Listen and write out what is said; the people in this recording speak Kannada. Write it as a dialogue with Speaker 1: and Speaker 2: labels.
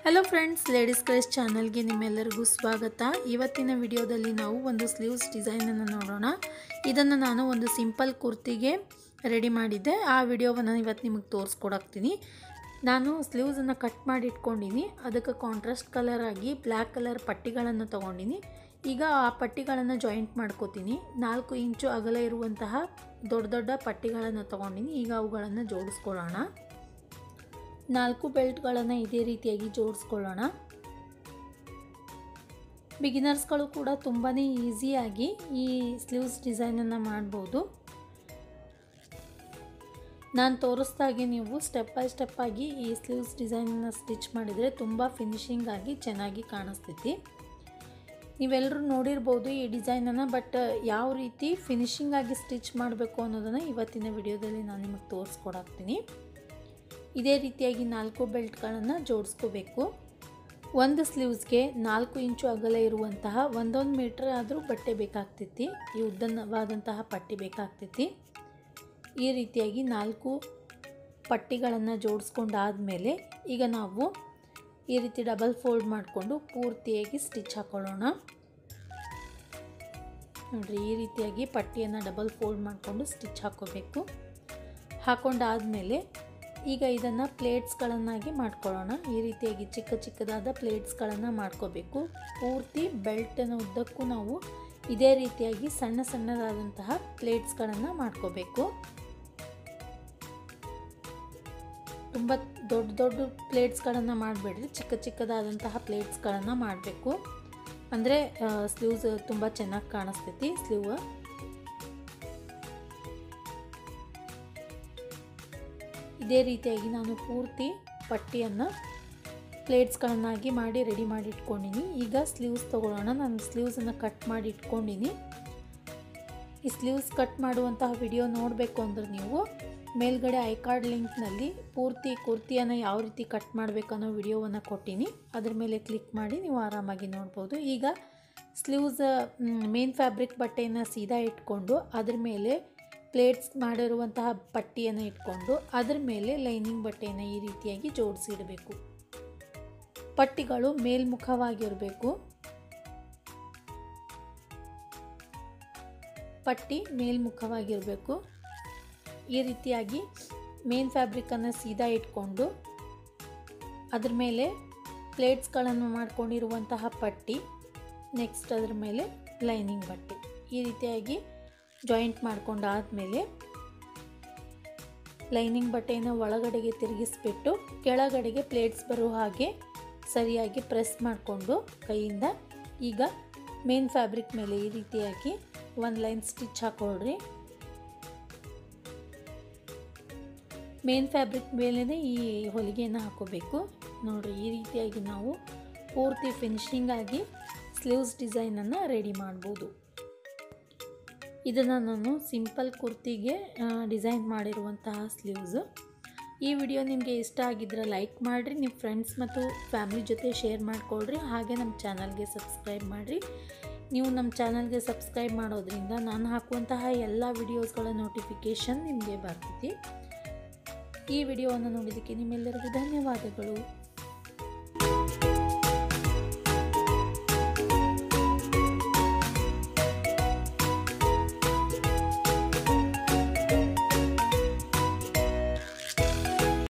Speaker 1: ಹಲೋ ಫ್ರೆಂಡ್ಸ್ ಲೇಡೀಸ್ ಕ್ರೇಸ್ ಚಾನಲ್ಗೆ ನಿಮ್ಮೆಲ್ಲರಿಗೂ ಸ್ವಾಗತ ಇವತ್ತಿನ ವಿಡಿಯೋದಲ್ಲಿ ನಾವು ಒಂದು ಸ್ಲೀವ್ಸ್ ಡಿಸೈನನ್ನು ನೋಡೋಣ ಇದನ್ನು ನಾನು ಒಂದು ಸಿಂಪಲ್ ಕುರ್ತಿಗೆ ರೆಡಿ ಮಾಡಿದ್ದೆ ಆ ವಿಡಿಯೋವನ್ನು ಇವತ್ತು ನಿಮಗೆ ತೋರಿಸ್ಕೊಡಾಕ್ತೀನಿ ನಾನು ಸ್ಲೀವ್ಸನ್ನು ಕಟ್ ಮಾಡಿ ಇಟ್ಕೊಂಡಿನಿ ಅದಕ್ಕೆ ಕಾಂಟ್ರಾಸ್ಟ್ ಕಲರ್ ಆಗಿ ಬ್ಲ್ಯಾಕ್ ಕಲರ್ ಪಟ್ಟಿಗಳನ್ನು ತೊಗೊಂಡಿನಿ ಈಗ ಆ ಪಟ್ಟಿಗಳನ್ನು ಜಾಯಿಂಟ್ ಮಾಡ್ಕೋತೀನಿ ನಾಲ್ಕು ಇಂಚು ಅಗಲ ಇರುವಂತಹ ದೊಡ್ಡ ದೊಡ್ಡ ಪಟ್ಟಿಗಳನ್ನು ತೊಗೊಂಡಿನಿ ಈಗ ಅವುಗಳನ್ನು ಜೋಡಿಸ್ಕೊಳ್ಳೋಣ ನಾಲ್ಕು ಬೆಲ್ಟ್ಗಳನ್ನು ಇದೇ ರೀತಿಯಾಗಿ ಜೋಡಿಸ್ಕೊಳ್ಳೋಣ ಬಿಗಿನರ್ಸ್ಗಳು ಕೂಡ ತುಂಬಾ ಈಸಿಯಾಗಿ ಈ ಸ್ಲೀವ್ಸ್ ಡಿಸೈನನ್ನು ಮಾಡ್ಬೋದು ನಾನು ತೋರಿಸ್ದಾಗೆ ನೀವು ಸ್ಟೆಪ್ ಬೈ ಸ್ಟೆಪ್ ಆಗಿ ಈ ಸ್ಲೀವ್ಸ್ ಡಿಸೈನನ್ನು ಸ್ಟಿಚ್ ಮಾಡಿದರೆ ತುಂಬ ಫಿನಿಶಿಂಗ್ ಆಗಿ ಚೆನ್ನಾಗಿ ಕಾಣಿಸ್ತೈತಿ ನೀವೆಲ್ಲರೂ ನೋಡಿರ್ಬೋದು ಈ ಡಿಸೈನನ್ನು ಬಟ್ ಯಾವ ರೀತಿ ಫಿನಿಶಿಂಗ್ ಆಗಿ ಸ್ಟಿಚ್ ಮಾಡಬೇಕು ಅನ್ನೋದನ್ನು ಇವತ್ತಿನ ವಿಡಿಯೋದಲ್ಲಿ ನಾನು ನಿಮಗೆ ತೋರಿಸ್ಕೊಡಾಕ್ತೀನಿ ಇದೇ ರೀತಿಯಾಗಿ ನಾಲ್ಕು ಬೆಲ್ಟ್ಗಳನ್ನು ಜೋಡಿಸ್ಕೋಬೇಕು ಒಂದು ಸ್ಲೀವ್ಸ್ಗೆ ನಾಲ್ಕು ಇಂಚು ಅಗಲ ಇರುವಂತಹ ಒಂದೊಂದು ಮೀಟ್ರ್ ಆದರೂ ಬಟ್ಟೆ ಬೇಕಾಗ್ತೈತಿ ಈ ಉದ್ದನವಾದಂತಹ ಪಟ್ಟಿ ಬೇಕಾಗ್ತೈತಿ ಈ ರೀತಿಯಾಗಿ ನಾಲ್ಕು ಪಟ್ಟಿಗಳನ್ನು ಜೋಡಿಸ್ಕೊಂಡಾದಮೇಲೆ ಈಗ ನಾವು ಈ ರೀತಿ ಡಬಲ್ ಫೋಲ್ಡ್ ಮಾಡಿಕೊಂಡು ಪೂರ್ತಿಯಾಗಿ ಸ್ಟಿಚ್ ಹಾಕೊಳ್ಳೋಣ ನೋಡಿರಿ ಈ ರೀತಿಯಾಗಿ ಪಟ್ಟಿಯನ್ನು ಡಬಲ್ ಫೋಲ್ಡ್ ಮಾಡಿಕೊಂಡು ಸ್ಟಿಚ್ ಹಾಕೋಬೇಕು ಹಾಕೊಂಡಾದಮೇಲೆ ಈಗ ಇದನ್ನು ಪ್ಲೇಟ್ಸ್ಗಳನ್ನಾಗಿ ಮಾಡ್ಕೊಳ್ಳೋಣ ಈ ರೀತಿಯಾಗಿ ಚಿಕ್ಕ ಚಿಕ್ಕದಾದ ಪ್ಲೇಟ್ಸ್ಗಳನ್ನು ಮಾಡ್ಕೋಬೇಕು ಪೂರ್ತಿ ಬೆಲ್ಟಿನ ಉದ್ದಕ್ಕೂ ನಾವು ಇದೇ ರೀತಿಯಾಗಿ ಸಣ್ಣ ಸಣ್ಣದಾದಂತಹ ಪ್ಲೇಟ್ಸ್ಗಳನ್ನು ಮಾಡ್ಕೋಬೇಕು ತುಂಬ ದೊಡ್ಡ ದೊಡ್ಡ ಪ್ಲೇಟ್ಸ್ಗಳನ್ನು ಮಾಡಬೇಡ್ರಿ ಚಿಕ್ಕ ಚಿಕ್ಕದಾದಂತಹ ಪ್ಲೇಟ್ಸ್ಗಳನ್ನು ಮಾಡಬೇಕು ಅಂದರೆ ಸ್ಲೀವ್ಸ್ ತುಂಬ ಚೆನ್ನಾಗಿ ಕಾಣಿಸ್ತೈತಿ ಸ್ಲೀವ್ ಇದೇ ರೀತಿಯಾಗಿ ನಾನು ಪೂರ್ತಿ ಪಟ್ಟಿಯನ್ನು ಪ್ಲೇಟ್ಸ್ಗಳನ್ನಾಗಿ ಮಾಡಿ ರೆಡಿ ಮಾಡಿ ಇಟ್ಕೊಂಡಿನಿ ಈಗ ಸ್ಲೀವ್ಸ್ ತೊಗೊಳ್ಳೋಣ ನಾನು ಸ್ಲೀವ್ಸನ್ನು ಕಟ್ ಮಾಡಿ ಇಟ್ಕೊಂಡಿನಿ ಈ ಸ್ಲೀವ್ಸ್ ಕಟ್ ಮಾಡುವಂತಹ ವಿಡಿಯೋ ನೋಡಬೇಕು ಅಂದ್ರೆ ನೀವು ಮೇಲ್ಗಡೆ ಐ ಕಾರ್ಡ್ ಲಿಂಕ್ನಲ್ಲಿ ಪೂರ್ತಿ ಕುರ್ತಿಯನ್ನು ಯಾವ ರೀತಿ ಕಟ್ ಮಾಡಬೇಕು ಅನ್ನೋ ವಿಡಿಯೋವನ್ನು ಕೊಟ್ಟಿನಿ ಅದ್ರ ಮೇಲೆ ಕ್ಲಿಕ್ ಮಾಡಿ ನೀವು ಆರಾಮಾಗಿ ನೋಡ್ಬೋದು ಈಗ ಸ್ಲೀವ್ಸ್ ಮೇನ್ ಫ್ಯಾಬ್ರಿಕ್ ಬಟ್ಟೆಯನ್ನು ಸೀದಾ ಇಟ್ಕೊಂಡು ಅದ್ರ ಮೇಲೆ ಪ್ಲೇಟ್ಸ್ ಮಾಡಿರುವಂತಹ ಪಟ್ಟಿಯನ್ನು ಇಟ್ಕೊಂಡು ಅದ್ರ ಮೇಲೆ ಲೈನಿಂಗ್ ಬಟ್ಟೆಯನ್ನು ಈ ರೀತಿಯಾಗಿ ಜೋಡಿಸಿಡಬೇಕು ಪಟ್ಟಿಗಳು ಮೇಲ್ಮುಖವಾಗಿರಬೇಕು ಪಟ್ಟಿ ಮೇಲ್ಮುಖವಾಗಿರಬೇಕು ಈ ರೀತಿಯಾಗಿ ಮೇನ್ ಫ್ಯಾಬ್ರಿಕನ್ನು ಸೀದಾ ಇಟ್ಕೊಂಡು ಅದ್ರ ಮೇಲೆ ಪ್ಲೇಟ್ಸ್ಗಳನ್ನು ಮಾಡ್ಕೊಂಡಿರುವಂತಹ ಪಟ್ಟಿ ನೆಕ್ಸ್ಟ್ ಅದ್ರ ಮೇಲೆ ಲೈನಿಂಗ್ ಬಟ್ಟೆ ಈ ರೀತಿಯಾಗಿ ಜಾಯಿಂಟ್ ಮಾಡ್ಕೊಂಡಾದಮೇಲೆ ಲೈನಿಂಗ್ ಬಟ್ಟೆಯನ್ನು ಒಳಗಡೆಗೆ ತಿರುಗಿಸ್ಬಿಟ್ಟು ಕೆಳಗಡೆಗೆ ಪ್ಲೇಟ್ಸ್ ಬರೋ ಹಾಗೆ ಸರಿಯಾಗಿ ಪ್ರೆಸ್ ಮಾಡಿಕೊಂಡು ಕೈಯಿಂದ ಈಗ ಮೇನ್ ಫ್ಯಾಬ್ರಿಕ್ ಮೇಲೆ ಈ ರೀತಿಯಾಗಿ ಒಂದು ಲೈನ್ ಸ್ಟಿಚ್ ಹಾಕೊಳ್ರಿ ಮೇನ್ ಫ್ಯಾಬ್ರಿಕ್ ಮೇಲೇ ಈ ಹೊಲಿಗೆಯನ್ನು ಹಾಕೋಬೇಕು ನೋಡಿರಿ ಈ ರೀತಿಯಾಗಿ ನಾವು ಪೂರ್ತಿ ಫಿನಿಶಿಂಗ್ ಆಗಿ ಸ್ಲೀವ್ಸ್ ಡಿಸೈನನ್ನು ರೆಡಿ ಮಾಡ್ಬೋದು ಇದನ್ನು ನಾನು ಸಿಂಪಲ್ ಕುರ್ತಿಗೆ ಡಿಸೈನ್ ಮಾಡಿರುವಂತಹ ಸ್ಲೀವ್ಸು ಈ ವಿಡಿಯೋ ನಿಮಗೆ ಇಷ್ಟ ಆಗಿದ್ರೆ ಲೈಕ್ ಮಾಡಿರಿ ನಿಮ್ಮ ಫ್ರೆಂಡ್ಸ್ ಮತ್ತು ಫ್ಯಾಮಿಲಿ ಜೊತೆ ಶೇರ್ ಮಾಡಿಕೊಳ್ರಿ ಹಾಗೆ ನಮ್ಮ ಚಾನಲ್ಗೆ ಸಬ್ಸ್ಕ್ರೈಬ್ ಮಾಡಿರಿ ನೀವು ನಮ್ಮ ಚಾನಲ್ಗೆ ಸಬ್ಸ್ಕ್ರೈಬ್ ಮಾಡೋದ್ರಿಂದ ನಾನು ಹಾಕುವಂತಹ ಎಲ್ಲ ವಿಡಿಯೋಸ್ಗಳ ನೋಟಿಫಿಕೇಷನ್ ನಿಮಗೆ ಬರ್ತೈತಿ ಈ ವಿಡಿಯೋವನ್ನು ನೋಡಿದ್ದಕ್ಕೆ ನಿಮ್ಮೆಲ್ಲರಿಗೂ ಧನ್ಯವಾದಗಳು